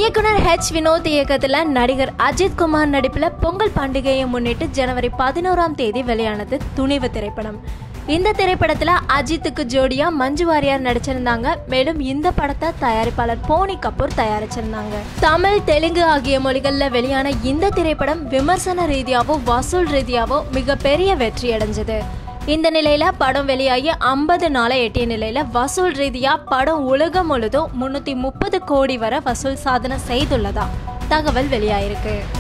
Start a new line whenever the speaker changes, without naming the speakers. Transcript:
இயக்குனர் ஹெச் வினோத் இயக்கத்துல நடிகர் அஜித் குமார் நடிப்புல பொங்கல் பண்டிகையை முன்னிட்டு ஜனவரி பதினோராம் தேதி வெளியானது துணிவு திரைப்படம் இந்த திரைப்படத்துல அஜித்துக்கு ஜோடியா மஞ்சு வாரியார் நடிச்சிருந்தாங்க மேலும் இந்த படத்தை தயாரிப்பாளர் போனி கபூர் தயாரிச்சிருந்தாங்க தமிழ் தெலுங்கு ஆகிய மொழிகள்ல வெளியான இந்த திரைப்படம் விமர்சன ரீதியாவோ வசூல் ரீதியாவோ மிகப்பெரிய வெற்றி அடைஞ்சது இந்த நிலையில படம் வெளியாகி ஐம்பது நாளை எட்டிய நிலையில வசூல் ரீதியா படம் உலகம் முழுதும் முன்னூத்தி முப்பது கோடி வரை வசூல் சாதனை செய்துள்ளதா தகவல் வெளியாயிருக்கு